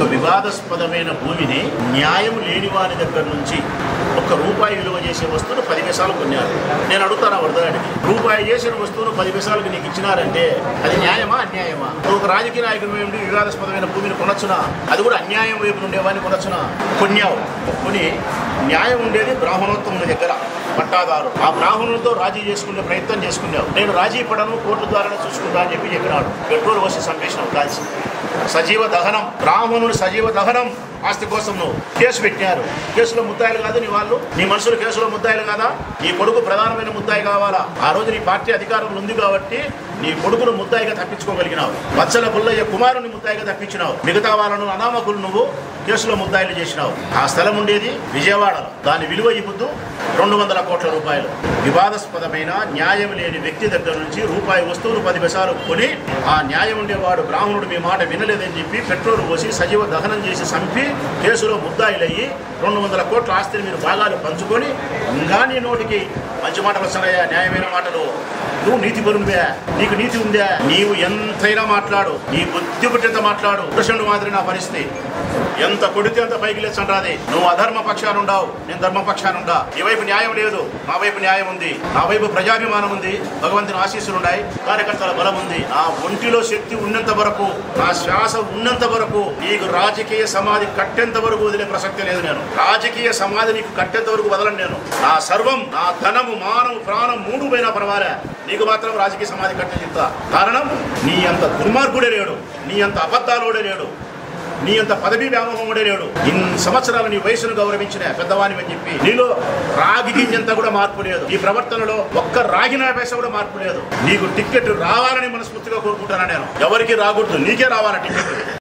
ఒక వివాదాస్పదమైన భూమిని న్యాయం లేని వారి దగ్గర నుంచి ఒక్క రూపాయి విలువ చేసే వస్తువును పది పైసలు కొన్నారు నేను అడుగుతాను వరదగాడికి రూపాయి చేసిన వస్తువును పది పైసలకు నీకు ఇచ్చినారంటే అది న్యాయమా అన్యాయమా నువ్వు ఒక రాజకీయ నాయకుడు నుండి వివాదాస్పదమైన భూమిని కొనొచ్చునా అది కూడా అన్యాయం వైపు ఉండేవాడిని కొనొచ్చునా కొన్యావు కొని న్యాయం ఉండేది బ్రాహ్మణోత్తముల దగ్గర పట్టాదారు ఆ బ్రాహ్మణులతో రాజీ చేసుకునే ప్రయత్నం చేసుకున్నావు నేను రాజీ పడను కోర్టు ద్వారా చూసుకుంటా అని చెప్పి చెప్పినాడు పెట్రోల్ పోసి సంపేసినావు కాల్చి సజీవ దహనం బ్రాహ్మణుడు సజీవ దహనం ఆస్తి కోసం నువ్వు కేసు పెట్టారు కేసులో ముద్దాయిలు కాదు నీ వాళ్ళు నీ మనుషులు కేసులో ముద్దాయిలు కాదా నీ కొడుకు ప్రధానమైన ముద్దాయి కావాలా ఆ రోజు నీ పార్టీ అధికారంలో ఉంది కాబట్టి నీ కొడుకును ముద్దాయిగా తప్పించుకోగలిగినావు వత్సల పుల్లయ్య కుమారుని ముద్దాయిగా తప్పించినావు మిగతా వాళ్ళను అనామకులు నువ్వు కేసులో ముద్దాయిలు చేసినావు ఆ స్థలం ఉండేది విజయవాడలో దాని విలువ ఈ ముద్దు రెండు వందల కోట్ల రూపాయలు వివాదాస్పదమైన న్యాయం లేని వ్యక్తి దగ్గర నుంచి రూపాయి వస్తువులు పది పైసలు కొని ఆ న్యాయం ఉండేవాడు బ్రాహ్మణుడు మీ మాట వినలేదని చెప్పి పెట్రోల్ పోసి సజీవ దహనం చేసి చంపి కేసులో ముద్దాయిలయ్యి రెండు వందల కోట్ల ఆస్తిని మీరు భాగాలు పంచుకొని ఇంకా నీ నోటికి మంచి మాటలు వస్తున్నాయా న్యాయమైన మాటలు నువ్వు నీతి పరునివే నీకు నీతి ఉందా నీవు ఎంతైనా మాట్లాడు నీ బుద్ధి పుట్టేంత మాట్లాడు కృష్ణుడు మాదిరి నా పరిస్థితి ఎంత కొడితే అంత పైకి లేచంటాది నువ్వు అధర్మ పక్షాన ఉండవు నేను ధర్మ పక్షాన ఉండా ఈ వైపు న్యాయం లేదు నా వైపు న్యాయం ఉంది నా వైపు ప్రజాభిమానం ఉంది భగవంతుని ఆశీస్సులు ఉన్నాయి కార్యకర్తల బలం ఉంది నా ఒంటిలో శక్తి ఉన్నంత వరకు నా శ్వాస ఉన్నంత వరకు నీకు రాజకీయ సమాధి కట్టేంత వరకు వదిలే ప్రసక్తి లేదు నేను రాజకీయ సమాధి నీకు కట్టేంత వరకు వదలను నేను నా సర్వం నా ధనము మానము ప్రాణం మూడు పోయినా పర్వాలే నీకు మాత్రం రాజకీయ సమాధి కట్టే చెప్తా కారణం నీ అంత దుర్మార్గుడే లేడు నీ అంత అబద్ధాలోడే లేడు నీ అంత పదవి వ్యామోహముడే లేడు ఇన్ని సంవత్సరాలు నీ వయసును గౌరవించిన పెద్దవాని అని చెప్పి నీలో రాగి గింజంత కూడా మార్పు లేదు ఈ ప్రవర్తనలో ఒక్క రాగిన పైస కూడా మార్పు లేదు నీకు టికెట్ రావాలని మనస్ఫూర్తిగా కోరుకుంటానా నేను ఎవరికి రాకూడదు నీకే రావాలా టికెట్